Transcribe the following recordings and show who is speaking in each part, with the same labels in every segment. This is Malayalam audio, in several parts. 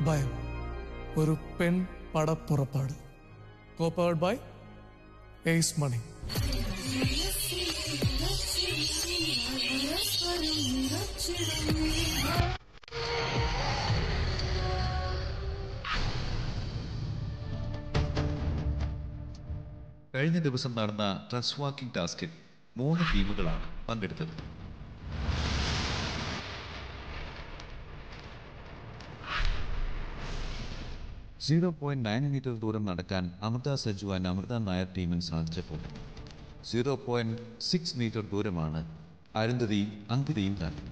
Speaker 1: ഭയം ഒരു പെൺ പടപ്പുറപ്പാട് കോപ്പേർഡ് ബൈ എയ്സ് മണി
Speaker 2: കഴിഞ്ഞ ദിവസം നടന്ന ട്രസ് വാക്കിംഗ് ടാസ്കിൽ മൂന്ന് ടീമുകളാണ് പങ്കെടുത്തത് സീറോ പോയിന്റ് നയൻ മീറ്റർ ദൂരം നടക്കാൻ അമൃത സജു ആൻഡ് അമൃത നായർ ടീമിന് സാധിച്ചപ്പോൾ സീറോ പോയിന്റ് സിക്സ് മീറ്റർ ദൂരമാണ് അരുന്ധതിയും അങ്കിതയും താണ്ടി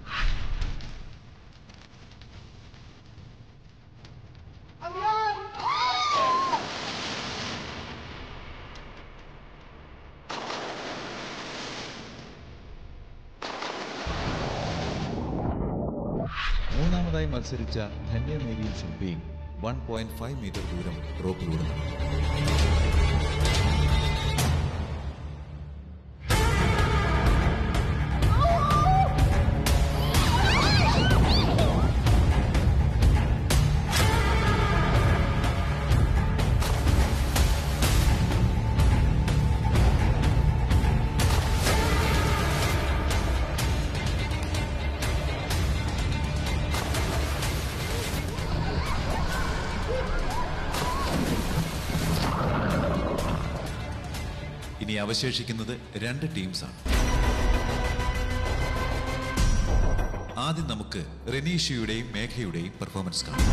Speaker 2: മൂന്നാമതായി മത്സരിച്ച ധന്യമേരിയും ശില്പിയും വൺ പോയിന്റ് ഫൈവ് മീറ്റർ ദൂരം റോപ്പിലൂടെ നടന്നു ഇനി അവശേഷിക്കുന്നത് രണ്ട് ടീംസാണ് ആദ്യം നമുക്ക് റെനീഷയുടെയും മേഘയുടെയും പെർഫോമൻസ് കാണാം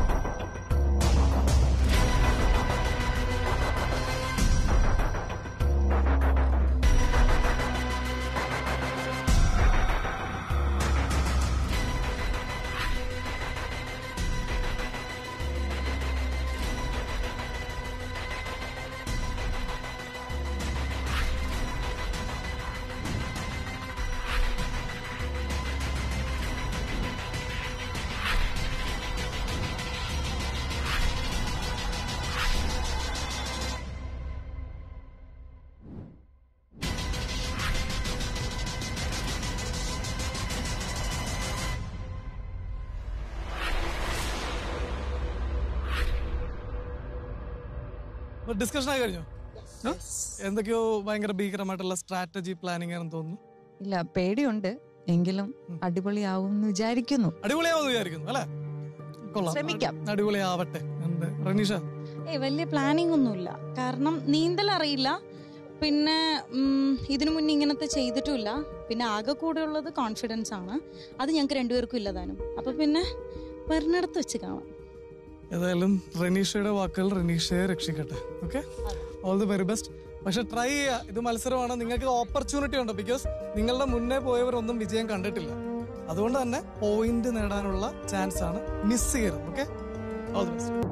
Speaker 1: ഡിസ്കഷൻ ആയി കഴിഞ്ഞോ ആ? എന്തൊക്കെയോ ഭയങ്കര ഭീകരമായിട്ടുള്ള സ്ട്രാറ്റജി പ്ലാനിങ് ആണെന്ന് തോന്നുന്നു
Speaker 3: ഇല്ല പേടിയുണ്ട് എങ്കിലും അടിപൊളിയാവും എന്ന് വിചാരിക്കുന്നു
Speaker 1: അടിപൊളിയാവുമെന്ന് വിചാരിക്കുന്നു അല്ലേ കൊള്ളാം
Speaker 3: ശ്രമിക്കാം.
Speaker 1: അടിപൊളിയാവട്ടെ എന്ത് റനീഷ
Speaker 4: ഏയ് വലിയ പ്ലാനിങ് ഒന്നുമില്ല കാരണം നീന്തൽ അറിയില്ല പിന്നെ ഉം, ഇതിനു മുന്നേ ഇങ്ങനത്തെ ചെയ്തിട്ടുമില്ല പിന്നെ ആകെ കൂടെ ഉള്ളത് കോൺഫിഡൻസ് ആണ് അത് ഞങ്ങൾക്ക് രണ്ടുപേർക്കും ഇല്ലതാനും അപ്പൊ പിന്നെ വരുന്നിടത്ത് വെച്ച് കാണാം
Speaker 1: ഏതായാലും റനീഷയുടെ വാക്കുകൾ റനീഷയെ രക്ഷിക്കട്ടെ okay all the very best പക്ഷെ ട്രൈ ചെയ്യുക ഇത് മത്സരമാണ് നിങ്ങൾക്ക് ഓപ്പർച്യൂണിറ്റി ഉണ്ട് ബിക്കോസ് നിങ്ങളുടെ മുന്നേ പോയവരൊന്നും വിജയം കണ്ടിട്ടില്ല അതുകൊണ്ട് തന്നെ പോയിന്റ് നേടാനുള്ള ചാൻസ് ആണ് മിസ് ചെയ്യരുത് okay all the best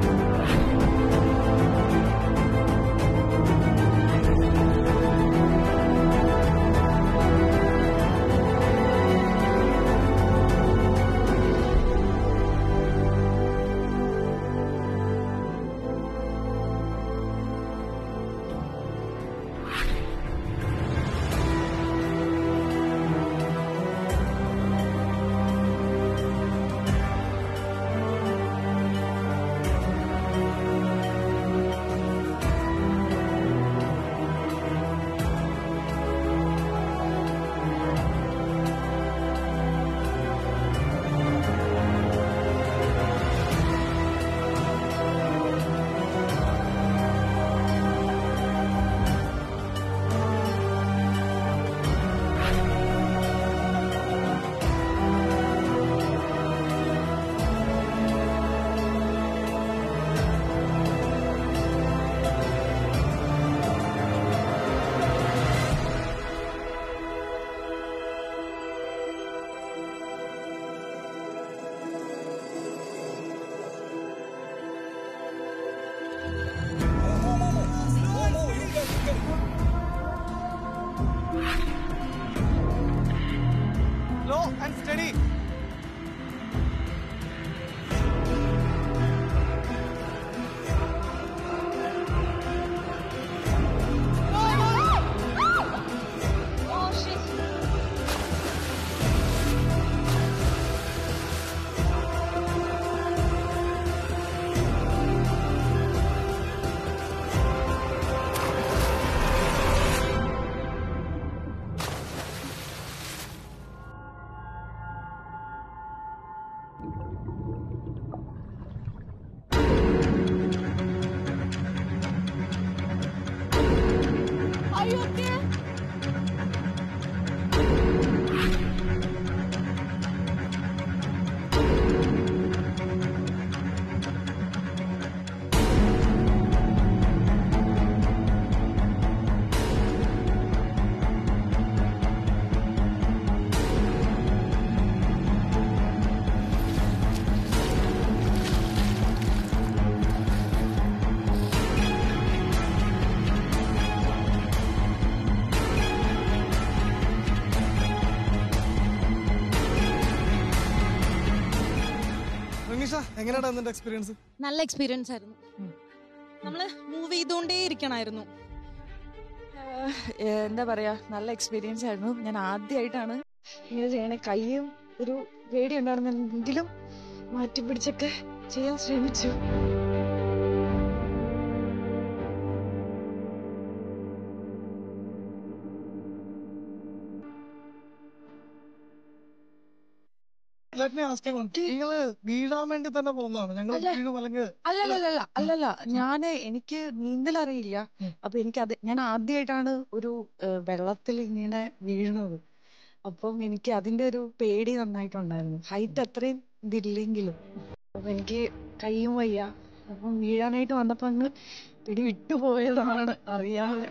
Speaker 5: Ready,
Speaker 1: Raneesha എങ്ങനെയാണ് നിന്റെ എക്സ്പീരിയൻസ്
Speaker 4: നല്ല എക്സ്പീരിയൻസ് ആയിരുന്നു നമ്മള് മൂവ് ചെയ്തുകൊണ്ടേ ഇരിക്കണായിരുന്നു
Speaker 5: ഏഹ് എന്താ പറയാ നല്ല എക്സ്പീരിയൻസ് ആയിരുന്നു ഞാൻ ആദ്യമായിട്ടാണ് ഇങ്ങനെ ചെയ്യണ കൈയും ഒരു പേടി ഉണ്ടായിരുന്നെങ്കിലും മാറ്റി പിടിച്ചൊക്കെ ചെയ്യാൻ ശ്രമിച്ചു
Speaker 1: നിങ്ങള് വീഴാൻ വേണ്ടി തന്നെ പോകുന്നതാണ് ഞങ്ങൾ
Speaker 5: അല്ല.
Speaker 1: വീഴും അല്ലെങ്കിൽ
Speaker 5: അല്ലല്ലല്ല അല്ലല്ല ഞാന് എനിക്ക് നീന്തൽ അറിയില്ല
Speaker 1: ഉം.
Speaker 5: അപ്പൊ എനിക്ക് അത് ഞാൻ ആദ്യമായിട്ടാണ് ഒരു ഏഹ്, വെള്ളത്തിൽ ഇങ്ങനെ വീഴുന്നത് അപ്പം എനിക്ക് അതിന്റെ ഒരു പേടി നന്നായിട്ടുണ്ടായിരുന്നു ഹൈറ്റ് അത്രയും ഇതില്ലെങ്കിലും അപ്പൊ എനിക്ക് കയ്യും വയ്യ അപ്പം വീഴാനായിട്ട് വന്നപ്പോ അങ്ങ് പിടി വിട്ടുപോയതാണ് അറിയാതെ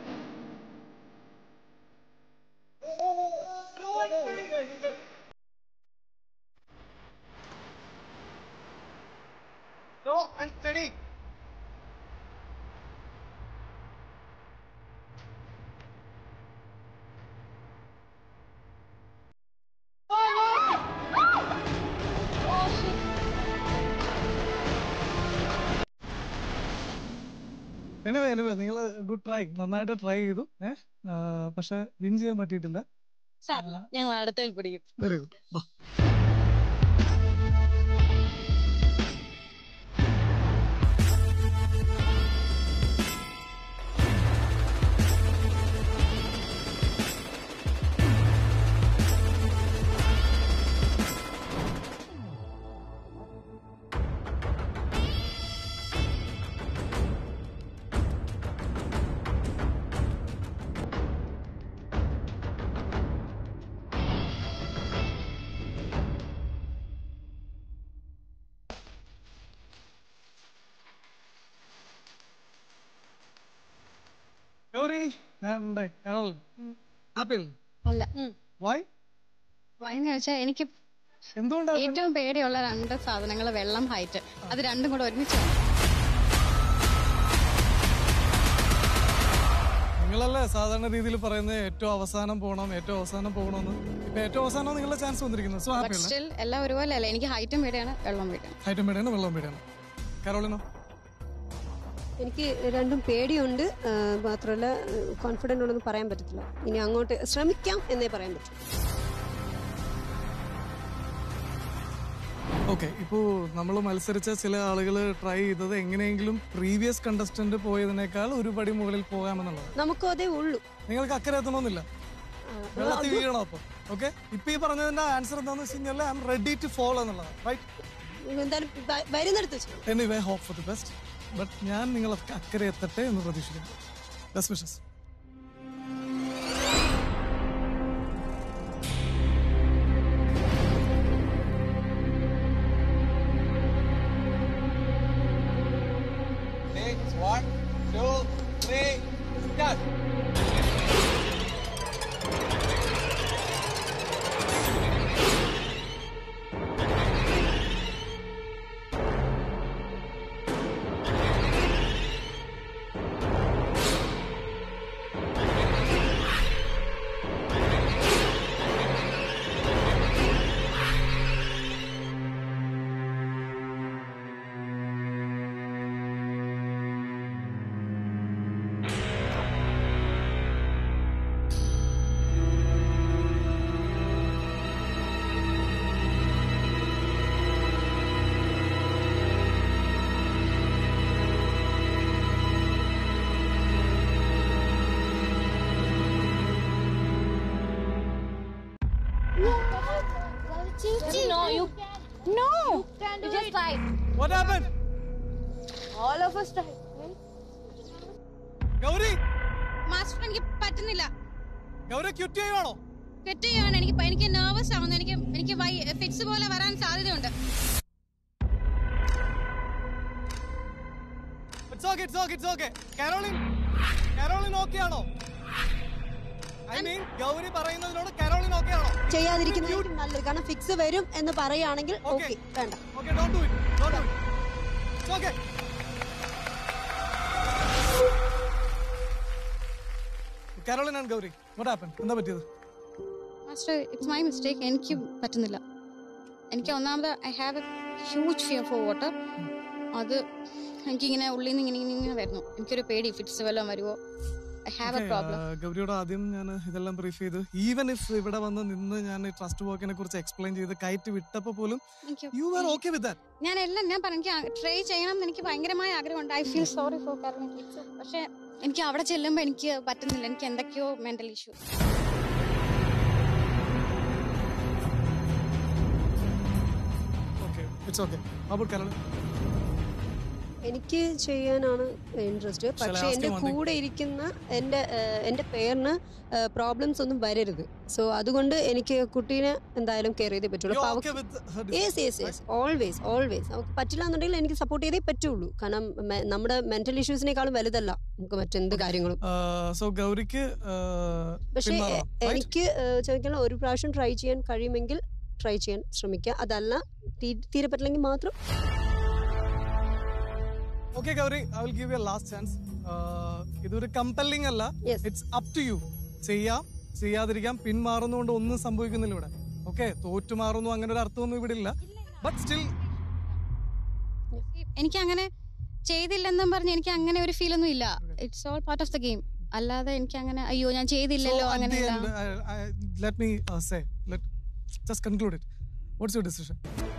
Speaker 1: എനിവേ എനിവേ നിങ്ങൾ ഗുഡ് ട്രൈ നന്നായിട്ട് ട്രൈ ചെയ്തു ഏഹ് പക്ഷെ വിൻ ചെയ്യാൻ പറ്റിയിട്ടില്ല
Speaker 4: ഞങ്ങൾ അടുത്ത പിടിക്കും
Speaker 1: very good Yuri and Errol. Apple.
Speaker 6: അല്ല
Speaker 1: Why?
Speaker 6: എന്ന് വെച്ചാൽ എനിക്ക്
Speaker 1: എന്തുകൊണ്ടാണ്
Speaker 6: ഏറ്റവും പേടിയുള്ള രണ്ട് സാധനങ്ങൾ വെള്ളം ഹൈറ്റ് അത് രണ്ടും കൂടെ ഒരുമിച്ച്
Speaker 1: നിങ്ങളല്ലേ സാധാരണ രീതിയിൽ പറയുന്നത് ഏറ്റവും അവസാനം പോകണം ഏറ്റവും അവസാനം പോകണമെന്ന് ഇപ്പൊ ഏറ്റവും അവസാനം നിങ്ങളുടെ ചാൻസ് വന്നിരിക്കുന്നത് സോ ഹാപ്പി അല്ലേ
Speaker 6: സ്റ്റിൽ എല്ലാം ഒരുപോലെ അല്ല എനിക്ക് ഹൈറ്റും പേടിയാണ് വെള്ളം പേടിയാണ്
Speaker 1: ഹൈറ്റും പേടിയാണ് വെള്ളം പേടിയാണ് കരോളിനോ
Speaker 7: എനിക്ക് രണ്ടും പേടിയുണ്ട് ആ, മാത്രമല്ല കോൺഫിഡൻ്റ് ഉണ്ടെന്ന് പറയാൻ പറ്റത്തില്ല ഇനി അങ്ങോട്ട് ശ്രമിക്കാം എന്നേ പറയാൻ പറ്റൂ
Speaker 1: ഓക്കെ ഇപ്പോൾ നമ്മൾ മത്സരിച്ച ചില ആളുകൾ ട്രൈ ചെയ്തത് എങ്ങനെയെങ്കിലും പ്രീവിയസ് കണ്ടസ്റ്റന്റ് പോയതിനേക്കാൾ ഒരു പടി മുകളിൽ പോകാമെന്നുള്ളത്
Speaker 7: നമുക്കും അതേ ഉള്ളൂ
Speaker 1: നിങ്ങൾക്ക് അക്കരെ എത്തണമെന്നില്ല
Speaker 7: ആ,
Speaker 1: വെള്ളത്തിൽ വീഴണം അപ്പം ഓക്കെ ഇപ്പൊ ഈ പറഞ്ഞതിന്റെ ആൻസർ എന്താണെന്ന് വെച്ച് കഴിഞ്ഞാൽ I'm ready to follow എന്നുള്ളതാണ് റൈറ്റ്
Speaker 7: എന്തായാലും വ- വരുന്നിടത്ത് വെച്ചു
Speaker 1: anyway hope for the best but ഞാൻ നിങ്ങളൊക്കെ അക്കരെ എത്തട്ടെ എന്ന് പ്രതീക്ഷിക്കുന്നു best wishes
Speaker 8: One, two, three, start.
Speaker 9: No, you no. You can do you just try.
Speaker 1: What happened?
Speaker 9: All of us try.
Speaker 1: Gauri
Speaker 6: master എനിക്ക് പറ്റുന്ന
Speaker 1: ഗൗരി ക്വിറ്റ് ചെയ്യുവാണോ
Speaker 6: ക്വിറ്റ് ചെയ്യാണ് എനിക്ക് പ- എനിക്ക് നെർവസ് ആവുന്നു എനിക്ക് എനിക്ക് ഫിറ്റ്സ് പോലെ വരാൻ സാധ്യതയുണ്ട്
Speaker 1: it's okay it's okay it's okay Caroline Caroline okay ആണോ ഐ മീൻ ഗൗരി പറയുന്നതിനോട് കാരോളിൻ ഓക്കെ ആണോ
Speaker 7: ചെയ്യാതിരിക്കുന്നതായിരിക്കും നല്ലത് കാരണം ഫിക്സ് വരും എന്ന് പറയുകയാണെങ്കിൽ ഓക്കെ വേണ്ട
Speaker 1: okay don't do it don't do it it's okay Caroline and Gauri what happen എന്താ പറ്റിയത്
Speaker 6: മാസ്റ്റർ ഇറ്റ്സ് മൈ മിസ്റ്റേക്ക് എനിക്ക് പറ്റുന്നില്ല എനിക്ക് ഒന്നാമത് I have a huge fear for water അത് എനിക്കിങ്ങനെ ഉള്ളിൽ നിന്ന് ഇങ്ങനെ ഇങ്ങനെ വരുന്നു എനിക്കൊരു പേടി ഫിറ്റ്സ് വല്ലതും വരുമോ I have a
Speaker 1: Okay,
Speaker 6: problem
Speaker 1: ആ, ഗൗരിയോട് ആദ്യം ഞാൻ ഇതെല്ലാം ബ്രീഫ് ചെയ്തു ഈവൻ ഇഫ് ഇവിടെ വന്ന് നിന്ന് ഞാൻ ട്രസ്റ്റ് വർക്കിനെ കുറിച്ച് എക്സ്പ്ലെയിൻ ചെയ്ത് കയറ്റി വിട്ടപ്പോ പോലും you are okay with that
Speaker 6: ഞാൻ എല്ലാം ഞാൻ പറഞ്ഞു എനിക്ക് ട്രൈ ചെയ്യണം എന്ന് എനിക്ക് ഭയങ്കരമായ ആഗ്രഹമുണ്ട് ഐ ഫീൽ സോറി ഫോർ കാരണം പക്ഷെ എനിക്ക് അവിടെ ചെല്ലുമ്പോൾ എനിക്ക് പറ്റുന്നില്ല എനിക്ക് എന്തൊക്കെയോ mental issue
Speaker 1: okay it's okay about Caroline
Speaker 7: എനിക്ക് ചെയ്യാനാണ് ഇൻട്രസ്റ്റ്
Speaker 1: Shall I
Speaker 7: പക്ഷെ
Speaker 1: ask
Speaker 7: എന്റെ
Speaker 1: you one thing?
Speaker 7: കൂടെ ഇരിക്കുന്ന എന്റെ ഏഹ്, എന്റെ പേരിന് പ്രോബ്ലംസ് ഒന്നും വരരുത് സോ അതുകൊണ്ട് എനിക്ക് കുട്ടീനെ എന്തായാലും കെയർ ചെയ്തേ പറ്റുള്ളൂ
Speaker 1: You're
Speaker 7: അപ്പൊ
Speaker 1: okay
Speaker 7: അവക്ക്
Speaker 1: with her
Speaker 7: yes yes yes always always അവർക്ക് പറ്റില്ല എന്നുണ്ടെങ്കിൽ എനിക്ക് സപ്പോർട്ട് ചെയ്തേ പറ്റുള്ളൂ കാരണം മെ- നമ്മുടെ മെന്റൽ ഇഷ്യൂസിനേക്കാളും വലുതല്ല നമുക്ക് മറ്റെന്ത് കാര്യങ്ങളും
Speaker 1: സോ ഗൗരിക്ക് ആ,
Speaker 7: പക്ഷേ
Speaker 1: പിന്മാറാം,
Speaker 7: എ-
Speaker 1: right?
Speaker 7: എനിക്ക് ഏഹ്, ചോദിക്കാനുള്ള ഒരു പ്രാവശ്യം ട്രൈ ചെയ്യാൻ കഴിയുമെങ്കിൽ ട്രൈ ചെയ്യാൻ ശ്രമിക്കുക അതല്ല തീ- തീരെ പറ്റില്ലെങ്കിൽ മാത്രം
Speaker 1: okay Gauri I will give you last chance ഇതൊരു കമ്പല്ലിംഗ് അല്ല ഇറ്റ്സ് അപ് ടു യു ചെയ്യാം ചെയ്യാതിരിക്കാം പിന്മാറുന്നതുകൊണ്ട് ഒന്നും സംഭവിക്കുന്നില്ല ഇവിടെ ഓക്കെ തോറ്റു മാറുന്നു അങ്ങനെ ഒരു അർത്ഥമൊന്നും ഇവിടെ ഇല്ല ബട്ട് സ്റ്റിൽ
Speaker 6: എനിക്ക് അങ്ങനെ ചെയ്തില്ലെന്നും പറഞ്ഞ് എനിക്ക് അങ്ങനെ ഒരു ഫീൽ ഒന്നും ഇല്ല it's all part of the game അല്ലാതെ എനിക്ക് അങ്ങനെ അയ്യോ ഞാൻ ചെയ്തില്ലല്ലോ അങ്ങനെയല്ല
Speaker 1: let me say let just conclude it what's your decision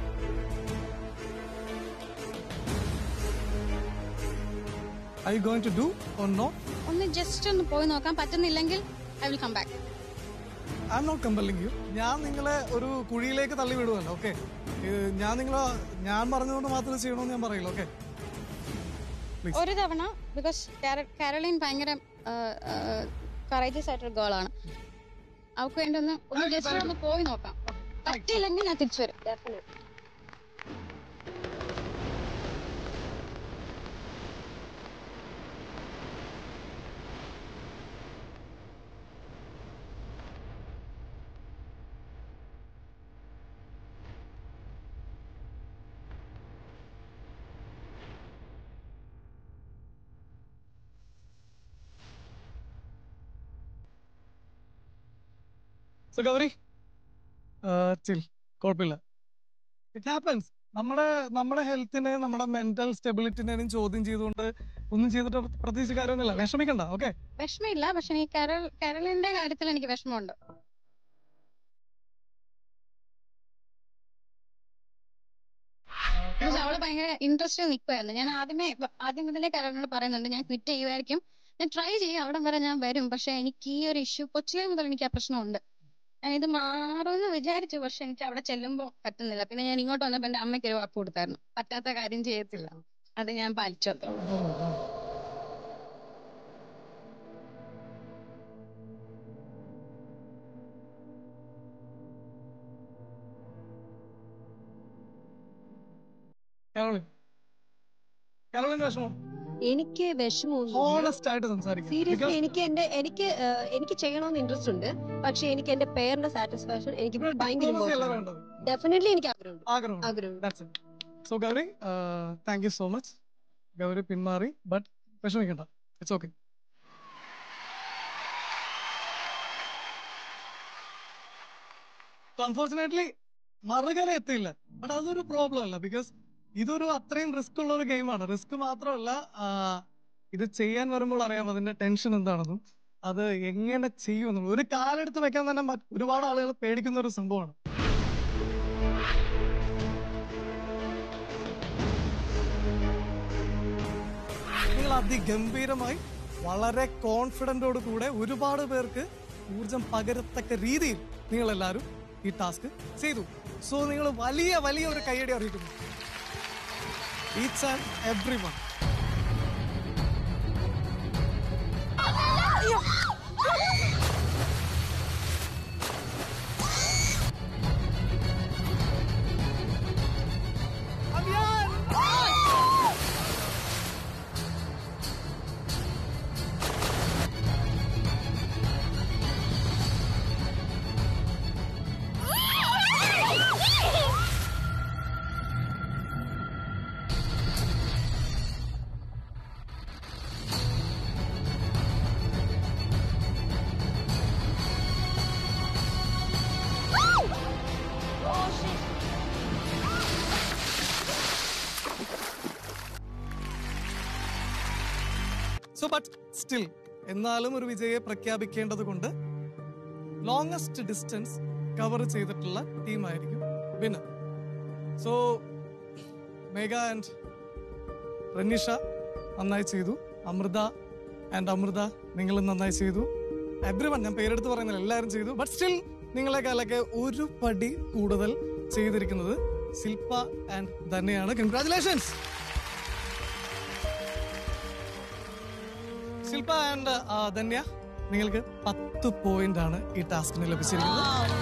Speaker 1: I you going to do or no
Speaker 6: ഒന്ന് ജസ്റ്റ് ഒന്ന് പോയി നോക്കാൻ പറ്റുന്നില്ലെങ്കിൽ I will come back
Speaker 1: I'm not compelling you ഞാൻ നിങ്ങളെ ഒരു കുഴിയിലേക്ക് തള്ളി വിടുവല്ലോ ഓക്കെ ഞാൻ നിങ്ങളെ ഞാൻ പറഞ്ഞതുകൊണ്ട് മാത്രം ഇത് ചെയ്യണമെന്ന് ഞാൻ പറയില്ല ഓക്കെ
Speaker 6: ഒരു തവണ ബിക്കോസ് കാരളിൻ ഭയങ്കര കറേജസ് ആയിട്ടൊരു ഗേളാണ് അവൾക്ക് വേണ്ടി ഒന്ന് ഒന്ന് ജസ്റ്റ് ഒന്ന് പോയി നോക്കാം പറ്റിയില്ലെങ്കിൽ ഞാൻ തിരിച്ചു വരും
Speaker 1: സോ ഗൗരി ചിൽ കുഴപ്പമില്ല ഇറ്റ് ഹാപ്പൻസ് നമ്മുടെ നമ്മുടെ ഹെൽത്തിനെ നമ്മുടെ മെന്റൽ സ്റ്റെബിലിറ്റിനെയും ചോദ്യം ചെയ്തുകൊണ്ട് ഒന്നും ചെയ്തിട്ട് പ്രത്യേകിച്ച് കാര്യമൊന്നുമില്ല വിഷമിക്കണ്ട ഓക്കെ
Speaker 6: വിഷമമില്ല പക്ഷെ ഈ കരൾ കരളിന്റെ കാര്യത്തിൽ എനിക്ക് വിഷമമുണ്ട് Because അവള് ഭയങ്കര ഇൻട്രസ്റ്റ് നിൽക്കുമായിരുന്നു ഞാൻ ആദ്യമേ ആദ്യം മുതലേ കരളിനോട് പറയുന്നുണ്ട് ഞാൻ ക്വിറ്റ് ചെയ്യുമായിരിക്കും ഞാൻ ട്രൈ ചെയ്യും അവിടെ വരെ ഞാൻ വരും പക്ഷെ എനിക്ക് ഈ ഒരു ഇഷ്യൂ കൊച്ചിലെ മുതൽ എനിക്ക് ആ പ്രശ്നമുണ്ട് ഞാൻ ഇത് മാറുമെന്ന് വിചാരിച്ചു പക്ഷെ എനിക്ക് അവിടെ ചെല്ലുമ്പോൾ പറ്റുന്നില്ല പിന്നെ ഞാൻ ഇങ്ങോട്ട് വന്നപ്പോൾ എന്റെ അമ്മയ്ക്ക് ഒരു വാക്ക് കൊടുത്തായിരുന്നു പറ്റാത്ത കാര്യം ചെയ്യത്തില്ല അത് ഞാൻ പാലിച്ചു അത്രേ ഉള്ളൂ.
Speaker 1: കാരോളിൻ കാരോളിന്റെ വിഷമം
Speaker 7: എനിക്ക് വിഷമമൊന്നും
Speaker 1: ഹോണസ്റ്റ് ആയിട്ട് സംസാരിക്കാം
Speaker 7: സീരിയസ്ലി
Speaker 1: Because-
Speaker 7: എനിക്ക് എന്റെ എനിക്ക് ഏഹ്, എനിക്ക് ചെയ്യണമെന്ന് ഇൻട്രസ്റ്റ് ഉണ്ട് പക്ഷെ എനിക്ക് എന്റെ പേരിന്റെ സാറ്റിസ്ഫാക്ഷൻ എനിക്ക് ഭയങ്കര
Speaker 1: diplomacy അല്ല വേണ്ടത്
Speaker 7: ഡെഫിനറ്റ്ലി എനിക്ക് ആഗ്രഹമുണ്ട്
Speaker 1: ആഗ്രഹം
Speaker 7: ആഗ്രഹമുണ്ട്
Speaker 1: that's it so Gauri thank you so much Gauri പിന്മാറി ബട്ട് വിഷമിക്കണ്ട ഇറ്റ്സ് ഓക്കെ അൺഫോർച്ചുനേറ്റ്ലി മറുകര എത്തിയില്ല ബട്ട് അതൊരു പ്രോബ്ലം അല്ല ബിക്കോസ് ഇതൊരു അത്രയും റിസ്ക് ഉള്ള ഒരു ഗെയിമാണ് റിസ്ക് മാത്രമല്ല ആ, ഇത് ചെയ്യാൻ വരുമ്പോൾ അറിയാം അതിന്റെ ടെൻഷൻ എന്താണെന്നും അത് എങ്ങനെ ചെയ്യുമെന്നും ഒരു കാലെടുത്ത് വെക്കാൻ തന്നെ മറ്റ് ഒരുപാട് ആളുകൾ പേടിക്കുന്ന ഒരു സംഭവമാണ് നിങ്ങൾ അതിഗംഭീരമായി വളരെ കോൺഫിഡന്റോട് കൂടെ ഒരുപാട് പേർക്ക് ഊർജം പകരത്തക്ക രീതിയിൽ നിങ്ങൾ എല്ലാവരും ഈ ടാസ്ക് ചെയ്തു സോ നിങ്ങൾ വലിയ വലിയ ഒരു കൈയടി അറിയിക്കുന്നു each and every one still എന്നാലും ഒരു വിജയെ പ്രഖ്യാപിക്കേണ്ടത് കൊണ്ട് ലോങ്സ്റ്റ് ഡിസ്റ്റൻസ് കവർ ചെയ്തിട്ടുള്ള ടീമായിരിക്കും winner so Megha and Raneesha നന്നായി ചെയ്തു അമൃത ആൻഡ് അമൃത നിങ്ങൾ നന്നായി ചെയ്തു എവ്രി വൺ ഞാൻ പേരെടുത്ത് പറയുന്നില്ല എല്ലാവരും ചെയ്തു ബട്ട് സ്റ്റിൽ നിങ്ങളെക്കാളൊക്കെ ഒരു പടി കൂടുതൽ ചെയ്തിരിക്കുന്നത് ശില്പ ആൻഡ് ധന്യയാണ് കൺഗ്രാറ്റുലേഷൻസ് ശില്പ ആൻഡ് ധന്യ നിങ്ങൾക്ക് പത്ത് പോയിന്റ് ആണ് ഈ ടാസ്കിന് ലഭിച്ചിരിക്കുന്നത്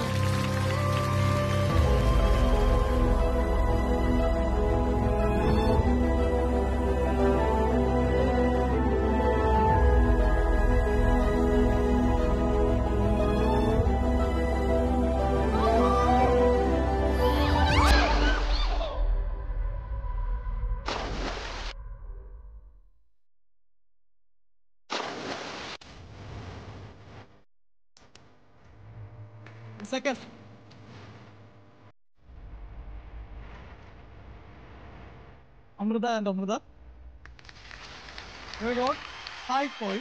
Speaker 1: Second. Amrita and Amrita. You got five points.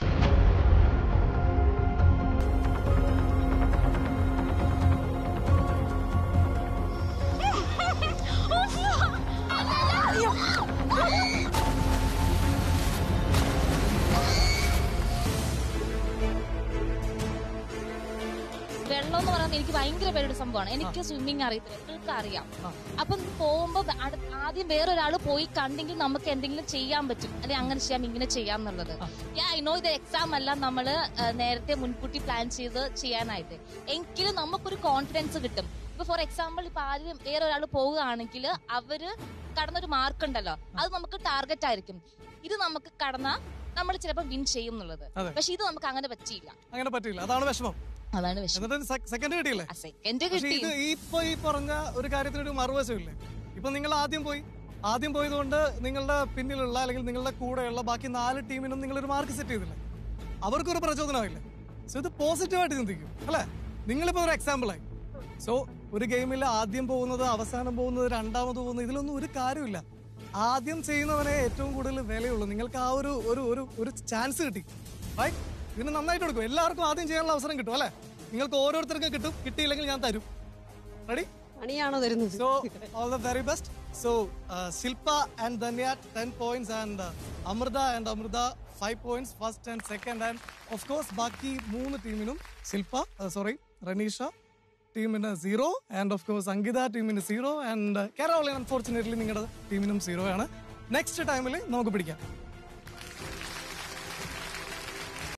Speaker 9: വെള്ളം എന്ന് പറയുന്നത് എനിക്ക് ഭയങ്കര പേരുടെ സംഭവമാണ് എനിക്ക് സ്വിമ്മിങ് അറിയത്തില്ല നിങ്ങൾക്ക് അറിയാം അപ്പം പോകുമ്പോ അടു- ആദ്യം വേറൊരാൾ പോയി കണ്ടെങ്കിൽ നമുക്ക് എന്തെങ്കിലും ചെയ്യാൻ പറ്റും അല്ലെ അങ്ങനെ ചെയ്യാം ഇങ്ങനെ ചെയ്യാം എന്നുള്ളത് ഐ നോ ഇത് എക്സാം അല്ല നമ്മള് ആ, നേരത്തെ മുൻകൂട്ടി പ്ലാൻ ചെയ്ത് ചെയ്യാനായിട്ട് എങ്കിലും നമുക്കൊരു കോൺഫിഡൻസ് കിട്ടും ഇപ്പൊ ഫോർ എക്സാമ്പിൾ ഇപ്പൊ ആദ്യം വേറൊരാൾ പോവുകയാണെങ്കിൽ അവര് കടന്നൊരു മാർക്ക് ഉണ്ടല്ലോ അത് നമുക്ക് ടാർഗറ്റ് ആയിരിക്കും ഇത് നമുക്ക് കടന്നാൽ നമ്മൾ ചിലപ്പോൾ വിൻ ചെയ്യും എന്നുള്ളത്
Speaker 1: അതെ.
Speaker 9: പക്ഷെ ഇത് നമുക്ക് അങ്ങനെ പറ്റിയില്ല
Speaker 1: അങ്ങനെ പറ്റില്ല അതാണ് വിഷമം
Speaker 9: അതാണ് വിഷയം
Speaker 1: എന്നിട്ട് സെക്കൻഡ് കിട്ടിയില്ലേ
Speaker 9: സെക്കൻഡ്
Speaker 1: പക്ഷേ
Speaker 9: കിട്ടി
Speaker 1: ഇത് ഈ ഇപ്പൊ ഈ പറഞ്ഞ ഒരു കാര്യത്തിനൊരു മറുവശമില്ലേ ഇപ്പൊ നിങ്ങൾ ആദ്യം പോയി ആദ്യം പോയതുകൊണ്ട് നിങ്ങളുടെ പിന്നിലുള്ള അല്ലെങ്കിൽ നിങ്ങളുടെ കൂടെയുള്ള ബാക്കി നാല് ടീമിനും നിങ്ങൾ ഒരു മാർക്ക് സെറ്റ് ചെയ്തില്ലേ അവർക്കൊരു പ്രചോദനമായില്ലേ സോ ഇത് പോസിറ്റീവായിട്ട് ചിന്തിക്കും അല്ലെ നിങ്ങളിപ്പോ ഒരു എക്സാമ്പിൾ ആയി സോ ഒരു ഗെയിമിൽ ആദ്യം പോകുന്നത് അവസാനം പോകുന്നത് രണ്ടാമത് പോകുന്നത് ഇതിലൊന്നും ഒരു കാര്യമില്ല ആദ്യം ചെയ്യുന്നവനെ ഏറ്റവും കൂടുതൽ വിലയുള്ളൂ നിങ്ങൾക്ക് ആ ഒരു ഒരു ഒരു ഒരു ചാൻസ് കിട്ടി റൈറ്റ് ഇതിന് നന്നായിട്ട് കൊടുക്കും എല്ലാവർക്കും ആദ്യം ചെയ്യാനുള്ള അവസരം കിട്ടും അല്ലെ നിങ്ങൾക്ക് ഓരോരുത്തർക്കും കിട്ടും കിട്ടിയില്ലെങ്കിൽ ഞാൻ തരും റെഡി
Speaker 7: പണിയാണോ തരുന്നത്
Speaker 1: So, all the very best. So, uh, Shilpa and Danya, 10 points, and uh, Amrita and Amrita, 5 points, first and second. And of course, ബാക്കി മൂന്ന് ടീമിനും ശില്പ സോറി റനീഷ ടീമിന് zero and of course Ankitha ടീമിന് സീറോ ആൻഡ് കേരള അൺഫോർച്ചുനേറ്റ്ലി നിങ്ങളുടെ ടീമിനും സീറോ ആണ് നെക്സ്റ്റ് ടൈമിൽ നമുക്ക് പിടിക്കാം